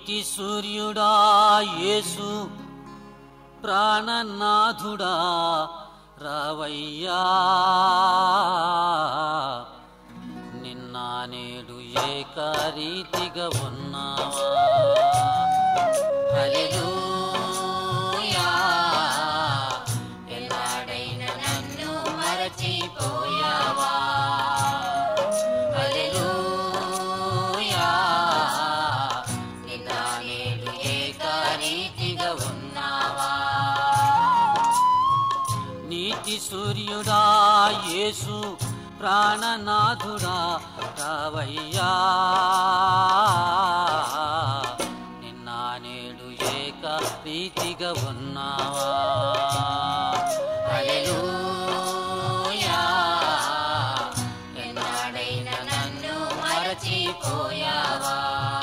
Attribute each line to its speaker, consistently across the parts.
Speaker 1: నీతి సూర్యుడా యేసు ప్రాణనాథుడా రావయ్యా నిన్న నేడు ఏకరీతిగా ఉన్నావా హల్లెలూయా ఎలాడైనా నన్ను మరచిపోయావా హల్లెలూయా నిన్న నేడు ఏకరీతిగా ఉన్నావా నీతి సూర్యుడా యేసు ప్రాణనాథుడా రావయ్యా నిన్న నేడు ఏక రీతిగా ఉన్నావా హల్లెలూయా ఎన్నాడైనా నన్ను మరచిపోయావా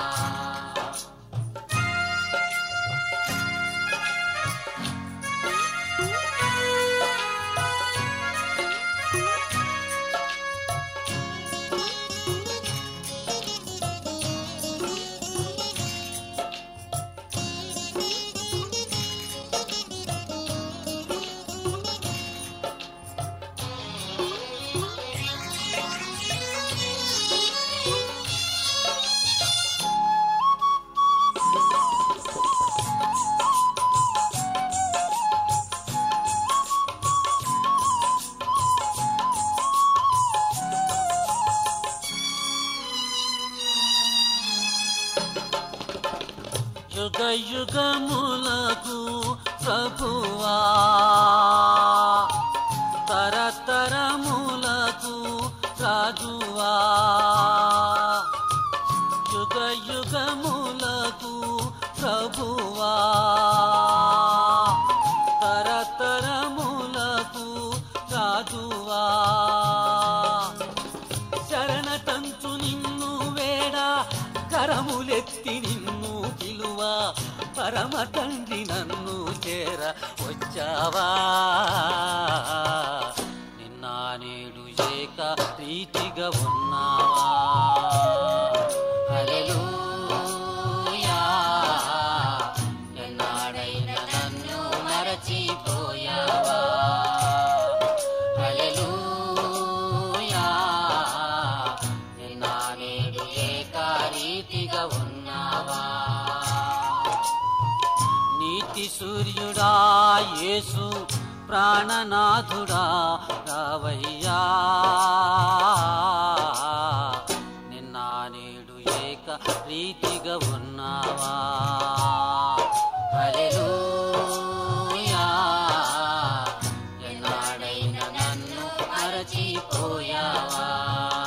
Speaker 1: యుగ యుగములకు ప్రభువా తరతరములకు రాజువా యుగ యుగములకు ప్రభువా తరతరములకు రాజువా శరణతంచు నిన్ను వేడ కరములెత్తి నిన్ను పిలువ పరమ తండ్రి నన్ను చేర వచ్చావా నిన్న నేడు ఏక రీతిగా ఉన్నావా హల్లెలూయా ఎన్నాడైనా నన్ను మరచిపోయావా హల్లెలూయా నిన్న నేడు ఏకరీతిగా ఉన్నావా నీతి సూర్యుడా యేసు ప్రాణనాథుడా రావయ్యా నిన్న నేడు ఏక రీతిగా ఉన్నావా హల్లెలూయా ఎన్నాడైనా నన్ను మరచిపోయావా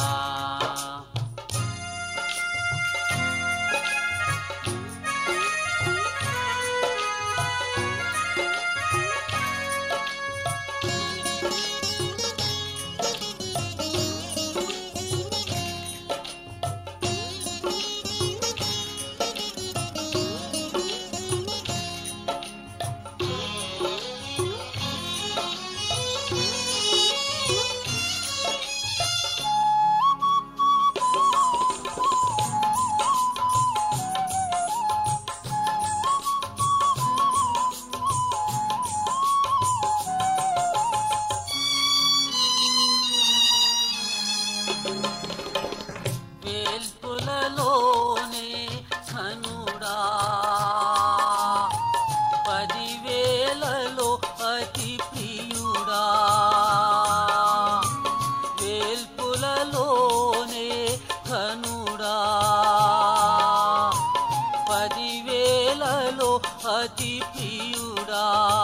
Speaker 1: వేల్పులలోనే ధనుడా పదివేలలో అతి ప్రియుడా వేల్పులలోనే ధనుడా పదివేలలో అతి ప్రియుడా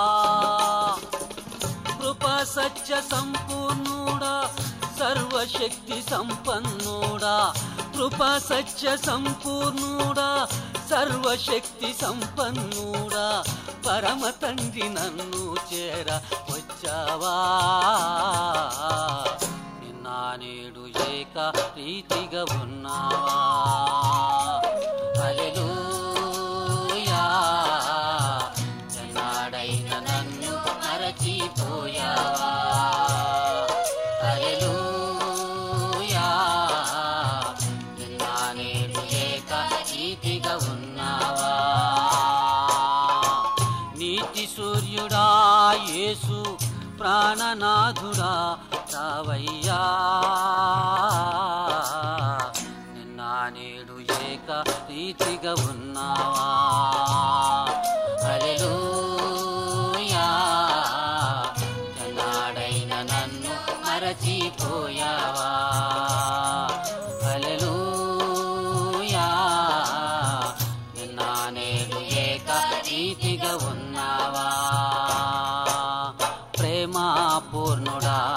Speaker 1: కృప సత్య సంపూర్ణుడా సర్వశక్తి సంపన్నుడా కృప సత్య సంపూర్ణుడా సర్వశక్తి సంపన్నుడా పరమ తండ్రి నన్ను చేర వచ్చావా నిన్న నేడు ఏక రీతిగా ఉన్నావా హల్లెలూయా ఎన్నాడైనా నన్ను మరచిపోయావా హల్లెలూయా నిన్న నేడు ఏక రీతిగా ఉన్నావా ప్రాణనాథుడా రావయ్యా నిన్న నేడు ఏక రీతిగా ఉన్నావా హల్లెలూయా ఎన్నాడైన నన్ను మరచిపోయావా హల్లెలూయా నిన్న నేడు ఏక రీతిగా ఉన్నావా ప్రేమ పూర్ణుడా